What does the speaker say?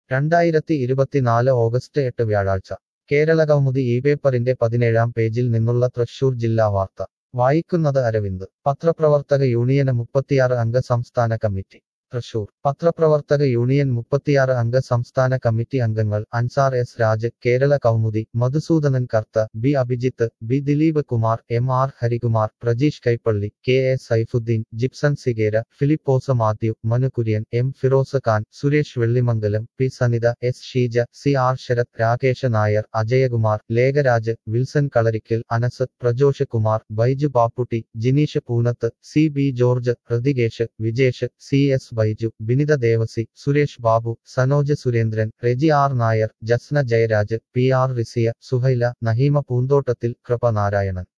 രണ്ടായിരത്തി ഇരുപത്തിനാല് ഓഗസ്റ്റ് എട്ട് വ്യാഴാഴ്ച കേരള കൗമുദി ഈ പേപ്പറിന്റെ പതിനേഴാം പേജിൽ നിന്നുള്ള തൃശൂർ ജില്ലാ വാർത്ത വായിക്കുന്നത് അരവിന്ദ് പത്രപ്രവർത്തക യൂണിയന് മുപ്പത്തിയാറ് അംഗ സംസ്ഥാന കമ്മിറ്റി തൃശൂർ പത്രപ്രവർത്തക യൂണിയൻ മുപ്പത്തിയാറ് അംഗ സംസ്ഥാന കമ്മിറ്റി അംഗങ്ങൾ Ansar S Raj Kerala Kaumudi Madhusoodanan Kartha B Abhijith B Dileep Kumar M R Harikumar Prajeesh Kaippally K A Saifuddin Jipson Sikhera Philipose Mathew Manu Kurian M Firoz Khan Suresh Vellimangalam P Sanitha S Sheeja C R Sarath Rakesh Nair Ajayakumar Lekharaj Wilson Kalarickal Anas Prajosh Kumar Baiju Papputty Jineesh Poonath C B George Hrithikesh Vijesh C S Baiju Binitha Devasy Suresh Babu Sanoj Surendran Reji R Nair Jasna Jayaraj P R Risiya Suhaila Naheema പൂന്തോട്ടത്തിൽ കൃപ നാരായണൻ